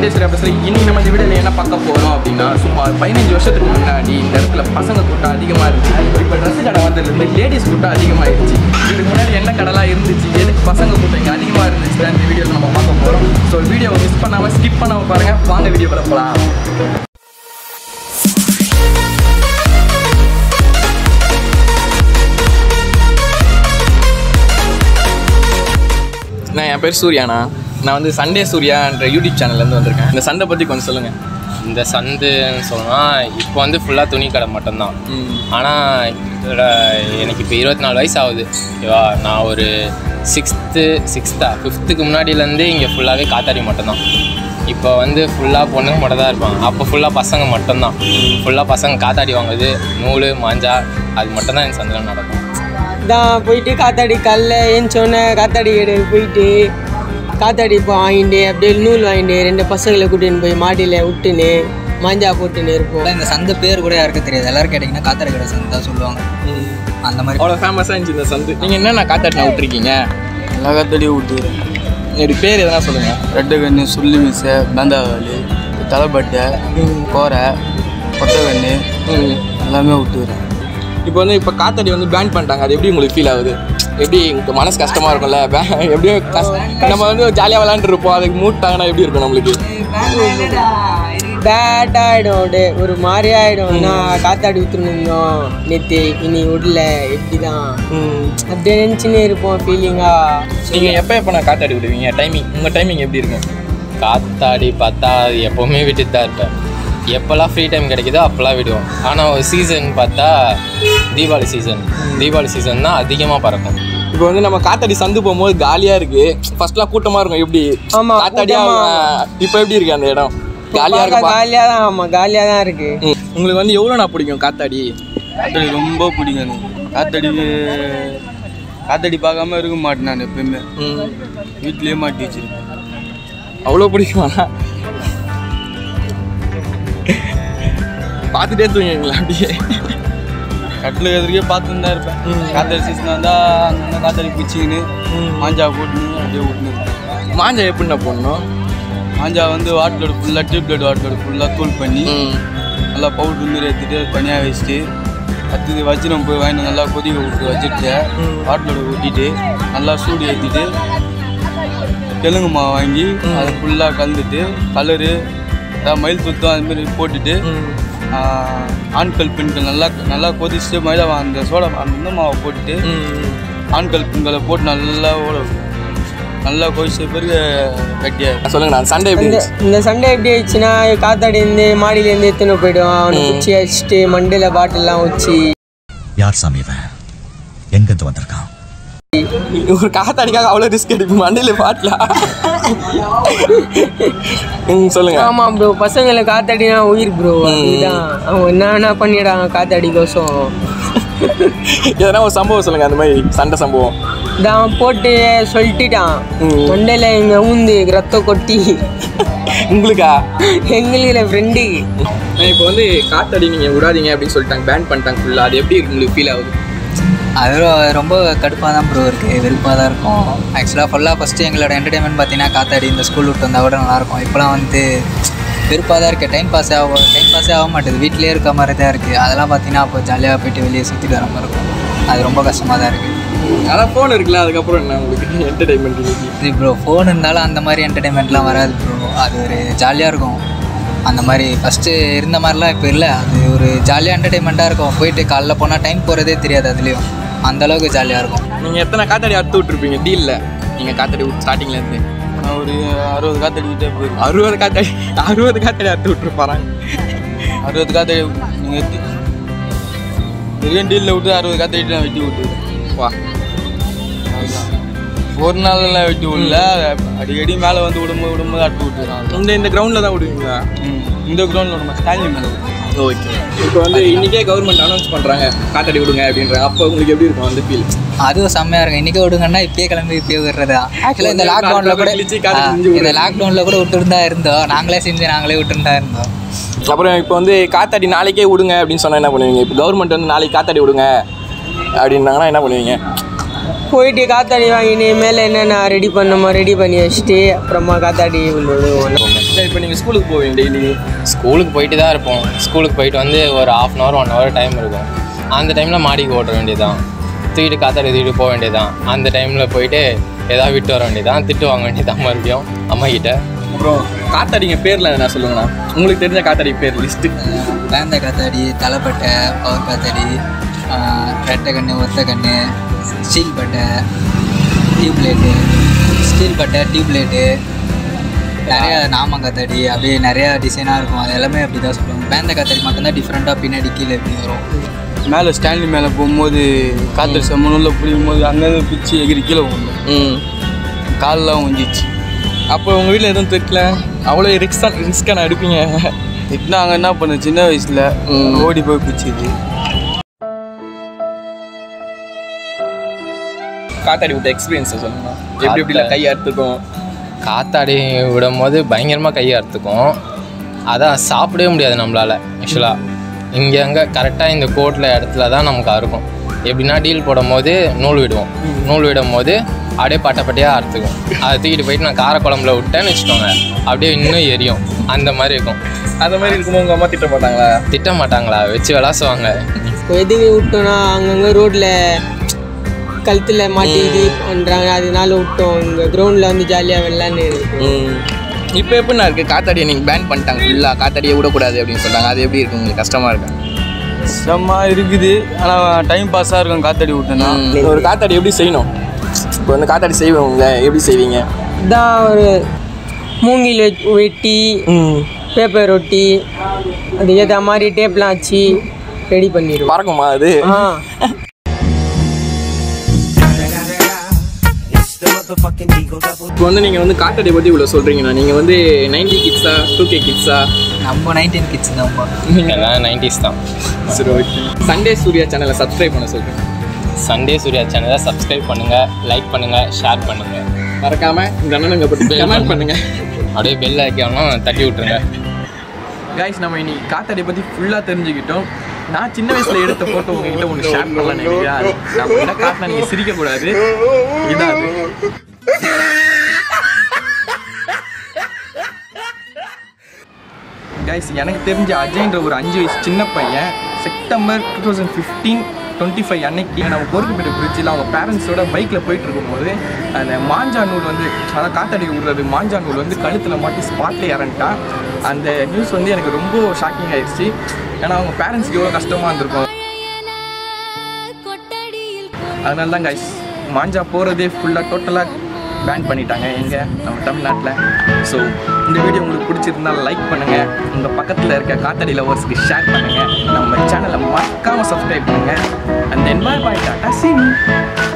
Sunday Surya பேசுகிற இன்னைக்கு நம்ம இந்த வீடியோவில் என்ன பார்க்க போகிறோம் அப்படின்னா சுமார் பதினஞ்சு வருஷத்துக்கு முன்னாடி இந்த இடத்துல பசங்க கூட்டம் அதிகமாக இருந்துச்சு இப்போ ட்ரெஸ் கடை வந்ததுலேருந்து லேடிஸ் கூட்டம் அதிகமாகிடுச்சு இதுக்கு முன்னாடி என்ன கடைலாம் இருந்துச்சு எதுக்கு பசங்க கூட்டம் இங்கே அதிகமாக இருந்துச்சு தான் இந்த வீடியோவில் நம்ம பார்க்க போகிறோம் ஸோ வீடியோவை மிஸ் பண்ணாமல் ஸ்கிப் பண்ணாமல் பாருங்கள் வாங்க வீடியோ போகலாம் நான் என் பேர் சூர்யாண்ணா நான் வந்து சண்டே சூர்யான்ற யூடியூப் சேனல்லேருந்து வந்திருக்கேன் இந்த சண்டை பற்றி கொஞ்சம் சொல்லுங்கள் இந்த சந்துன்னு சொன்னால் இப்போ வந்து ஃபுல்லாக துணி கடை மட்டும்தான் ஆனால் இதோட எனக்கு இப்போ இருபத்தி நாலு வயசு ஆகுது ஓகேவா நான் ஒரு சிக்ஸ்த்து சிக்ஸ்த்தா ஃபிஃப்த்துக்கு முன்னாடியிலேருந்து இங்கே ஃபுல்லாகவே காத்தாடி மட்டும்தான் இப்போ வந்து ஃபுல்லாக பொண்ணுங்க மட்டும் தான் இருப்பாங்க அப்போ ஃபுல்லாக பசங்க மட்டும்தான் ஃபுல்லாக பசங்க காத்தாடி வாங்குது நூல் மாஞ்சா அது மட்டும்தான் என் சந்தில் நடக்கும் தான் போயிட்டு காத்தாடி கல்ல ஏஞ்சோன்னே காத்தாடி கடைக்கு போயிட்டு காத்தாடி இப்போ வாங்கிட்டு அப்படியே நூல் வாங்கிட்டு ரெண்டு பசங்களை கூட்டின்னு போய் மாடியில் விட்டுன்னு மாஞ்சா போட்டுன்னு இருப்போம் இப்போலாம் இந்த சந்தை பேர் கூட யாருக்கும் தெரியாது எல்லாரும் கேட்டிங்கன்னா காத்தாடி கடை சந்தை தான் சொல்லுவாங்க அந்த மாதிரி அவ்வளோ ஃபேமஸாக இருந்துச்சு இந்த சந்து நீங்கள் என்னென்ன காத்தாட்டினா விட்டுருக்கீங்க எல்லா கத்தடியும் விட்டுக்கிறேன் என்னுடைய பேர் எதனா சொல்லுங்கள் ரெட்டு கண்ணு சுள்ளி மீசை பேந்தாவாளி தலைப்பட்டை கோரை கொத்த கண்ணு எல்லாமே விட்டுக்கிறேன் இப்போ வந்து இப்போ காத்தாடி வந்து பேன் பண்ணிட்டாங்க அது எப்படி உங்களுக்கு ஃபீல் ஆகுது எப்படி உங்களுக்கு மனசு கஷ்டமாக இருக்கும்ல ban- எப்படியோ கஷ்ட நம்ம வந்து ஜாலியாக விளாண்டுட்டு இருப்போம் அதுக்கு மூட்டாங்கன்னா எப்படி இருக்கும் நம்மளுக்கு பேட் ஆகிடும் அப்படியே ஒரு மாதிரி ஆகிடும் நான் காத்தாடி ஊற்றுன்னு இருந்தோம் நேற்று இனி விடல எப்படி தான் அப்படியே நினச்சினே இருப்போம் ஃபீலிங்காக நீங்கள் எப்போ எப்போ நான் காத்தாடி விடுவீங்க டைமிங் உங்கள் டைமிங் எப்படி இருக்கும் காத்தாடி பார்த்தா அது எப்போவுமே விட்டுட்டு தான் இருப்பேன் எப்போல்லாம் ஃப்ரீ டைம் கிடைக்குதோ அப்போல்லாம் விடுவோம் ஆனால் ஒரு சீசன் பார்த்தா தீபாவளி சீசன் தீபாவளி சீசன் தான் அதிகமாக பறக்கும் இப்போ வந்து நம்ம காத்தாடி சந்து போகும்போது காலியாக இருக்கு ஃபர்ஸ்ட்லாம் கூட்டமாக இருக்கும் எப்படி ஆமா, காத்தாடியா இப்போ எப்படி இருக்கு அந்த இடம் காலியாக இருக்கு காலியாக தான் ஆமாம் காலியாக தான் இருக்குது ம். உங்களுக்கு வந்து எவ்வளோ நான் பிடிக்கும் காத்தாடி காத்தடி ரொம்ப பிடிக்கும் எனக்கு காத்தடி காத்தடி பார்க்காம இருக்க மாட்டேன் நான் எப்பயுமே ம். வீட்லேயே மாட்டி வச்சிருக்கேன் அவ்வளோ பிடிக்குமா பார்த்துட்டே தூங்குவீங்களா அப்படியே கட்டில் எதிர்க்கே பார்த்துன்னு தான் இருப்பேன் காத்தடி சீசன் வந்தால் அங்கங்கே காத்தடி பிடிச்சிக்கின்னு மாஞ்சா போட்டுன்னு அப்படியே விட்டுன்னு மாஞ்சா எப்படிண்ணா போடணும் மாஞ்சா வந்து வாட்டலோட ஃபுல்லாக டியூப் லைட் வாட்டலோட ஃபுல்லாக தூள் பண்ணி நல்லா பவுட்ரு மாரி எடுத்துட்டு தனியாக வச்சுட்டு அடுத்தது வச்சு நம்ம போய் வாங்கிட்டு நல்லா கொதிக்க விட்டு வச்சுட்டு வாட்டலோட ஊட்டிட்டு நல்லா சூடு ஏற்றிட்டு தெலுங்கு மாவு வாங்கி அதை ஃபுல்லாக கலந்துட்டு கலரு அதாவது மயில் சுத்தம் அது மாதிரி போட்டுட்டு ஆஹ், ஆண்கள் பெண்கள் நல்லா நல்லா கொதிச்சுட்டு மைதா மா- அந்த சோடா மா- அந்த மாவை போட்டுட்டு ஆண்கள் பெண்களை போட்டு நல்லா ஓட நல்லா கொதிச்ச பிறகு கட்டியாக சொல்லுங்க நான் சண்டே எப்படி இந்த இருந்துச்சு இந்த சண்டே எப்படி ஆயிடுச்சுன்னா காத்தாடி இருந்து மாடியிலேருந்து எடுத்துன்னு போயிடும் அவனை குச்சி அடிச்சுட்டு மண்டையில் பாட்டில்லாம் வச்சு யார் சாமி இவன் எங்கிருந்து வந்திருக்கான் ஒரு காத்தாடிக்காக அவ்வளோ ரிஸ்க் எடுப்பீங்க மண்டையில பாட்டல ம் சொல்லுங்க ஆமாம் ப்ரோ பசங்களை காத்தாடினா உயிர் ப்ரோ அதுதான் அவங்க என்ன என்ன பண்ணிடுறாங்க காத்தாடிக்கோசம் எதனா ஒரு சம்பவம் சொல்லுங்க அந்த மாதிரி சண்டை சம்பவம் தான் போட்டு சொல்லிட்டான் மண்டையில் இங்கே ஊந்து ரத்தம் கொட்டி உங்களுக்கா எங்களுக்கு ஃப்ரெண்டு இப்போ வந்து காத்தாடி நீங்கள் விடாதீங்க அப்படின்னு சொல்லிட்டாங்க பேன் பண்ணிட்டாங்க ஃபுல்லாக அது எப்படி இருக்கு உங்களுக்கு ஃபீல் ஆகுது அது ரொ- ரொம்ப கடுப்பாக தான் ப்ரோ இருக்குது வெறுப்பாக தான் இருக்கும் ஆக்சுவலாக ஃபுல்லாக ஃபஸ்ட்டு எங்களோட என்டர்டைன்மெண்ட் பார்த்தீங்கன்னா காத்தாடி இந்த ஸ்கூல் விட்டு வந்தால் கூட நல்லாயிருக்கும் இப்போலாம் வந்து வெறுப்பாக தான் இருக்குது டைம் பாஸே ஆகும் டைம் பாஸே ஆக மாட்டேது வீட்டிலே இருக்க மாதிரி தான் இருக்குது அதெல்லாம் பார்த்தீங்கன்னா அப்போ ஜாலியாக போயிட்டு வெளியே சுற்றிட்டு வர மாதிரி இருக்கும் அது ரொம்ப கஷ்டமாக தான் இருக்குது அதான் ஃபோன் இருக்குல்ல அதுக்கப்புறம் என்ன உங்களுக்கு என்டர்டைன்மெண்ட் இன்னைக்கு இது ப்ரோ ஃபோன் இருந்தாலும் அந்த மாதிரி என்டர்டைன்மெண்ட்லாம் வராது ப்ரோ அது ஒரு ஜாலியாக இருக்கும் அந்த மாதிரி ஃபஸ்ட்டு இருந்த மாதிரிலாம் இப்போ இல்லை அது ஒரு ஜாலியாக என்டர்டைன்மெண்ட்டாக இருக்கும் போயிட்டு காலைல போனால் டைம் போகிறதே தெரியாது அதுலேயும் அந்த அளவுக்கு ஜாலியாக இருக்கும் நீங்கள் எத்தனை காத்தாடி அறுத்து விட்ருப்பீங்க டீலில் நீங்கள் காத்தாடி ஸ்டார்டிங்லேருந்து நான் ஒரு அறுபது காத்தடிக்கிட்டே போயிருக்கேன் அறுபது காத்தாடி அறுபது காத்தாடி அறுத்து விட்ருப்பாராங்க அறுபது காத்தடி நீங்கள் எத்தி இதுக்கும் டீலில் விட்டு அறுபது காத்தடி நான் வெட்டி விட்டுருக்கேன் வா ஒரு நாள்லாம் வெட்டி விடல அடிக்கடி மேலே வந்து விடும்போது விடும்போது அட்டு விட்டுறான் இந்த இந்த கிரவுண்டில் தான் விடுவீங்களா இந்த கிரௌண்டில் விடுமா ஸ்டாலின் மேலே ஓகே இப்போ வந்து இன்னைக்கே கவர்மெண்ட் அனௌன்ஸ் பண்ணுறாங்க காத்தாடி விடுங்க அப்படின்றாங்க அப்போ உங்களுக்கு எப்படி இருக்கும் அந்த ஃபீல் அதுவும் செம்மையாக இருக்கும் இன்றைக்கி விடுங்கன்னா இப்பயே கிளம்பி இப்பயே விடுறதா ஆக்சுவலாக இந்த லாக்டவுனில் கூட கிழிச்சு காத்து ஆ, செஞ்சு இந்த லாக்டவுனில் கூட விட்டுருந்தா இருந்தோம் நாங்களே செஞ்சு நாங்களே விட்டுருந்தா இருந்தோம் அப்புறம் இப்போ வந்து காத்தாடி நாளைக்கே விடுங்க அப்படின்னு சொன்னால் என்ன பண்ணுவீங்க இப்போ கவர்மெண்ட் வந்து நாளைக்கு காத்தாடி விடுங்க அப்படின்னாங்கன்னா என்ன பண்ணுவீங்க போயிட்டு காத்தாடி வாங்கினு மேலே என்னென்ன ரெடி பண்ணணுமோ ரெடி பண்ணி வச்சுட்டு அப்புறமா காத்தாடி விழுவோம் இப்போ நீங்கள் ஸ்கூலுக்கு போவீங்க டெய்லி ஸ்கூலுக்கு போயிட்டு தான் இருப்போம் ஸ்கூலுக்கு போயிட்டு வந்து ஒரு half an hour one hour time இருக்கும் அந்த டைமில் மாடிக்கு ஓட்ட வேண்டியதுதான் தூக்கிட்டு காத்தாடி தூக்கிட்டு போக வேண்டியதுதான் அந்த டைமில் போயிட்டு ஏதாவது விட்டு வர வேண்டியதுதான் திட்டு வாங்க வேண்டியதுதான் மறுபடியும் அம்மா கிட்ட அப்புறம் காத்தாடிங்க பேரில் என்ன சொல்லுங்கண்ணா உங்களுக்கு தெரிஞ்ச காத்தாடி பேர் லிஸ்ட்டு வேந்த காத்தாடி தலைப்பட்டை பவர் காத்தாடி ஆஹ், ரெட்டை கண்ணு ஒத்த கண்ணு ஸ்டீல் பட்டை டியூப்லைட்டு ஸ்டீல் பட்டை டியூப்லைட்டு நிறைய நாம காத்தாடி அப்படியே நிறையா டிசைனாக இருக்கும் அது எல்லாமே அப்படி தான் சொல்லுவாங்க வேந்த காத்தாடி மட்டும்தான் டிஃப்ரெண்ட்டாக பின்னாடி கீழே இப்படி வரும் மேலே ஸ்டாண்டிங் மேலே போகும்போது காற்று செம்மனுள்ள பிடிக்கும் போது அங்கேருந்து பிச்சு எகிரி கீழே போகணும் ம் கால்லாம் ஒஞ்சிச்சு அப்போ உங்கள் வீட்டில் எதுவும் திட்டல அவ்வளோ ரிஸ்க் ரிஸ்க்காக நான் எடுப்பீங்க திட்டினா அங்கே என்ன பண்ண சின்ன வயசில் ஓடி போய் பிடிச்சிது காத்தாடி விட்ட எக்ஸ்பீரியன்ஸை சொல்லுங்க எப்படி எப்படிலாம் கை அறுத்துக்கும் காத்தாடி விடும் போது பயங்கரமாக கையை அறுத்துக்கும் அதான் சாப்பிடவே முடியாது நம்மளால் ஆக்சுவலாக இங்கே அங்கே கரெக்டாக இந்த கோட்டில் இடத்துல தான் நமக்கு அறுக்கும் எப்படின்னா டீல் போடும் போது நூல் விடுவோம் நூல் விடும் போது அப்படியே பட்டை பட்டையாக அறுத்துக்கும் அதை தூக்கிட்டு போயிட்டு நான் காரக்குழம்புல விட்டேன்னு வச்சுக்கோங்க அப்படியே இன்னும் எரியும் அந்த மாதிரி இருக்கும் அந்த மாதிரி இருக்கும்போது உங்கள் அம்மா திட்ட மாட்டாங்களா திட்ட மாட்டாங்களா வச்சு விளாசுவாங்க இப்போ எதுக்கு விட்டோம்னா அங்கங்கே ரோட்டில் கழுத்தில் மாட்டி இது பண்ணுறாங்க அதனால விட்டோம் இங்கே கிரவுண்டில் வந்து ஜாலியாக விளாட்னு இருக்கு இப்போ எப்படிண்ணா இருக்குது காத்தாடியை நீங்கள் பேன் பண்ணிட்டாங்க ஃபுல்லாக காத்தாடியை விடக்கூடாது அப்படின்னு சொல்கிறாங்க அது எப்படி இருக்கு உங்களுக்கு கஷ்டமாக இருக்கு செம்ம இருக்குது ஆனால் டைம் பாஸாக இருக்கும் காத்தடி விட்டேன்னா ஒரு காத்தாடி எப்படி செய்யணும் இப்போ வந்து காத்தாடி செய்வீங்க எப்படி செய்வீங்க இதான் ஒரு மூங்கில் வெ- வெட்டி பேப்பர் ஒட்டி அதுக்கேற்ற மாதிரி டேப்லாம் வச்சு ரெடி பண்ணிடுவோம் பறக்குமா அது ஆ இப்போ வந்து நீங்கள் வந்து காத்தாடி பற்றி இவ்வளோ சொல்கிறீங்கண்ணா நீங்கள் வந்து நைன்டி கிட்ஸா டூ கே கிட்ஸா நம்ம நைன்டீன் கிட்ஸ் தான்ப்பா எல்லாம் நைன்டிஸ் தான் சரி ஓகே சண்டே சூர்யா சேனலை சப்ஸ்கிரைப் பண்ண சொல்கிறேன் சண்டே சூர்யா சேனலை சப்ஸ்கிரைப் பண்ணுங்கள் லைக் பண்ணுங்கள் ஷேர் பண்ணுங்கள் மறக்காமல் இந்த அண்ணனுங்க பற்றி கமெண்ட் பண்ணுங்கள் அப்படியே பெல் ஐக்கானும் தட்டி விட்ருங்க கைஸ் நம்ம இன்னைக்கு காத்தாடி பற்றி ஃபுல்லாக தெரிஞ்சுக்கிட்டோம் நான் சின்ன வயசில் எடுத்த ஃபோட்டோ உங்ககிட்ட ஒன்று ஷேர் பண்ணலாம் நினைக்கிறேன் நான் என்ன காட்டினா நீங்கள் சிரிக்கக்கூடாது இதான் அது கைஸ் எனக்கு தெரிஞ்ச அஜய்ன்ற ஒரு அஞ்சு வயசு சின்ன பையன் September two thousand fifteen twenty five அன்னைக்கு நம்ம பொறுக்குப்பேட்டை பிரிட்ஜில் அவங்க பேரண்ட்ஸோட பைக்கில் போயிட்டு இருக்கும்போது அந்த மாஞ்சா நூல் வந்து அதாவது காத்தடி விடுறது மாஞ்சா நூல் வந்து கழுத்தில் மாட்டி ஸ்பாட்லேயே இறந்துட்டான் அந்த நியூஸ் வந்து எனக்கு ரொம்ப ஷாக்கிங் ஆயிடுச்சு ஏன்னா அவங்க பேரண்ட்ஸ்க்கு எவ்வளோ கஷ்டமாக இருந்திருக்கும் அதனால தான் கைஸ் மாஞ்சா போகிறதே ஃபுல்லாக டோட்டலாக பேன் பண்ணிட்டாங்க எங்கே நம்ம தமிழ்நாட்டில் ஸோ இந்த வீடியோ உங்களுக்கு பிடிச்சிருந்தா லைக் பண்ணுங்கள் உங்கள் பக்கத்தில் இருக்க காத்தடி லவர்ஸ்க்கு ஷேர் பண்ணுங்கள் நம்ம சேனலை மறக்காமல் சப்ஸ்கிரைப் பண்ணுங்கள் அந்த என்வாய் பாய் டாட்டா சி